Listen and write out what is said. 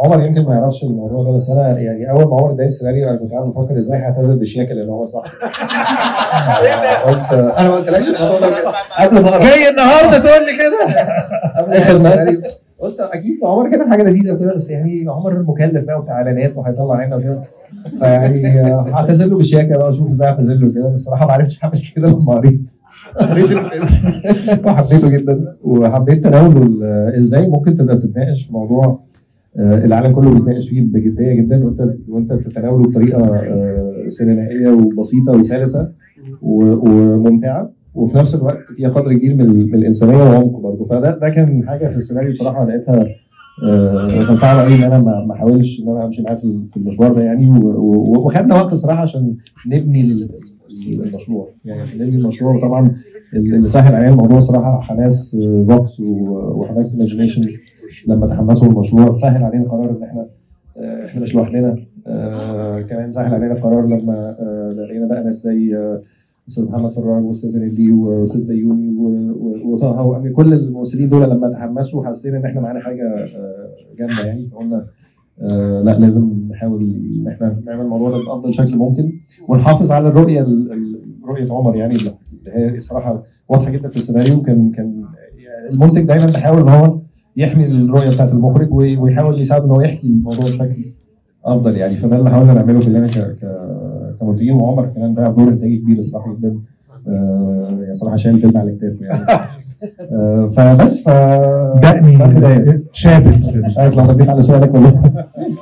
عمر يمكن ما يعرفش الموضوع ده بس انا يعني اول ما عمر اداني السيناريو انا كنت قاعد بفكر ازاي هعتذر بشياكه لان هو صح قلت انا ما قلتلكش الموضوع ده قبل ما اقرا جاي النهارده تقول لي كده قبل اخر السيناريو قلت اكيد عمر كده حاجه لذيذه وكده بس يعني عمر مكلف بقى وبتاع اعلانات وهيطلع عيننا وكده فيعني آه، هعتذر له بشياكه بقى اشوف ازاي اعتذر له كده بس الصراحه ما عرفتش اعمل كده لما قريت قريت الفيلم وحبيته جدا وحبيت تناوله ال- ازاي ممكن تبقى بتتناقش في موضوع آه، العالم كله بيتناقش فيه بجديه جدا وانت وانت بتتناوله بطريقه آه، سينمائيه وبسيطه وسلسه و- وممتعه وفي نفس الوقت فيها قدر كبير من, ال- من الانسانيه وعمق برضه فده ده كان حاجه في السيناريو بصراحه لقيتها آه، كان صعب قوي ان انا ما ما احاولش ان انا امشي معاه في ال- في المشوار ده يعني و- و- وخدنا وقت الصراحه عشان نبني ال- المشروع يعني عشان نبني المشروع وطبعا اللي سهل علينا الموضوع صراحه حماس آه، فوكس و- وحماس ايماجينيشن لما تحمسوا المشروع سهل علينا قرار ان احنا آه، احنا مش لوحدنا آه، كمان سهل علينا القرار لما آه، لقينا بقى ناس زي آه، استاذ محمد فراج واستاذ نيلي واستاذ بيومي و- و- وطه وأمي كل الممثلين دول لما تحمسوا حسينا ان احنا معانا حاجه آه، جامده يعني فقلنا آه، لا لازم نحاول ان احنا نعمل الموضوع ده بافضل شكل ممكن ونحافظ على الرؤيه ال- ال- رؤيه عمر يعني اللي هي الصراحه واضحه جدا في السيناريو كان كان المنتج دايما بيحاول ان هو يحمي الرؤيه بتاعت المخرج وي- ويحاول يساعد ان هو يحكي الموضوع بشكل افضل يعني فده اللي حاولنا نعمله كلنا ك ك- كمنتجين وعمر كمان بقى دور انتاجي كبير الصراحه جدا آه، يعني صراحه شايل الفيلم على كتافه يعني آه، فبس ف دقني ده بداية. شابت في مش عارف لو رديت على سؤالك ولا لا.